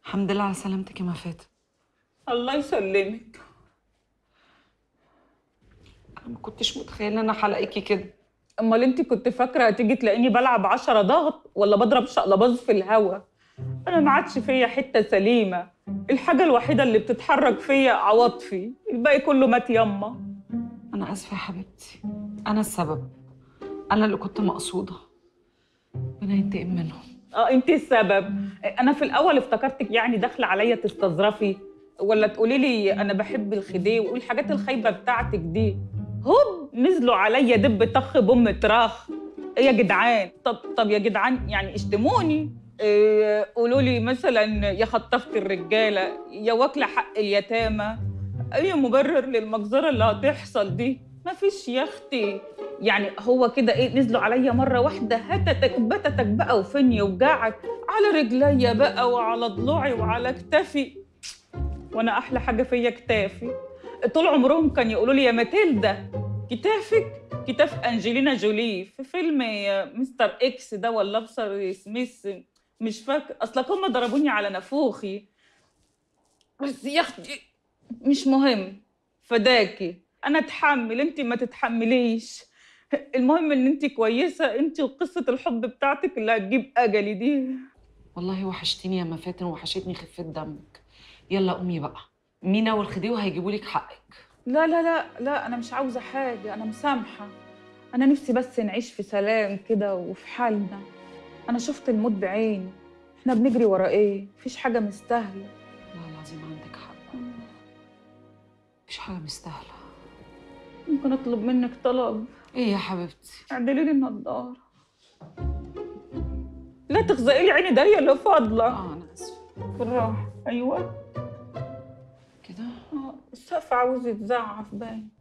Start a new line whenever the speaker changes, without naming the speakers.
الحمد لله على سلامتك يا مفاتن
الله يسلمك
انا ما كنتش متخيله ان انا حلقيكي كده
امال انت كنت فاكره هتيجي تلاقيني بلعب عشرة ضغط ولا بضرب شقلباز في الهوا انا ما عادش فيا حته سليمه الحاجه الوحيده اللي بتتحرك فيا عواطفي الباقي كله مات يما
انا اسفه يا حبيبتي انا السبب انا اللي كنت مقصوده ربنا ينتقم منهم
اه انت السبب انا في الاول افتكرتك يعني داخله عليا تستظرفي ولا تقولي لي انا بحب الخديوي والحاجات الخايبه بتاعتك دي هوب نزلوا عليا دب طخ بام تراخ ايه يا جدعان طب طب يا جدعان يعني اشتموني إيه قولوا لي مثلا يا خطفت الرجاله يا واكله حق اليتامى اي مبرر للمجزره اللي هتحصل دي مفيش يا اختي يعني هو كده ايه نزلوا عليا مره واحده هتتك بتتك بقى وفين يوجعك على رجليا بقى وعلى ضلوعي وعلى كتافي وانا احلى حاجه فيا كتافي طول عمرهم كانوا يقولوا لي يا ماتيلدا كتافك كتاف انجلينا جولي في فيلم مستر اكس ده ولا مستر سميث مش فاكر اصلك هم ضربوني على نافوخي بس يا اختي مش مهم فداكي انا اتحمل انت ما تتحمليش المهم ان انت كويسه انت وقصه الحب بتاعتك اللي هتجيب اجلي دي
والله وحشتيني يا مفاتن وحشتني خفه دمك يلا قومي بقى مينا والخديوي هيجيبوا لك حقك
لا لا لا لا انا مش عاوزه حاجه انا مسامحه انا نفسي بس نعيش في سلام كده وفي حالنا انا شفت الموت بعيني احنا بنجري ورا ايه مفيش حاجه مستاهله
والله العظيم عندك حق مفيش حاجه مستاهله
ممكن اطلب منك طلب
ايه يا حبيبتي
اعدلي لي النضاره لا تخزقي لي عيني ده هي اللي فاضله
اه انا اسفه
بالراحه ايوه
كده
آه، السقف عاوز يتزعف باين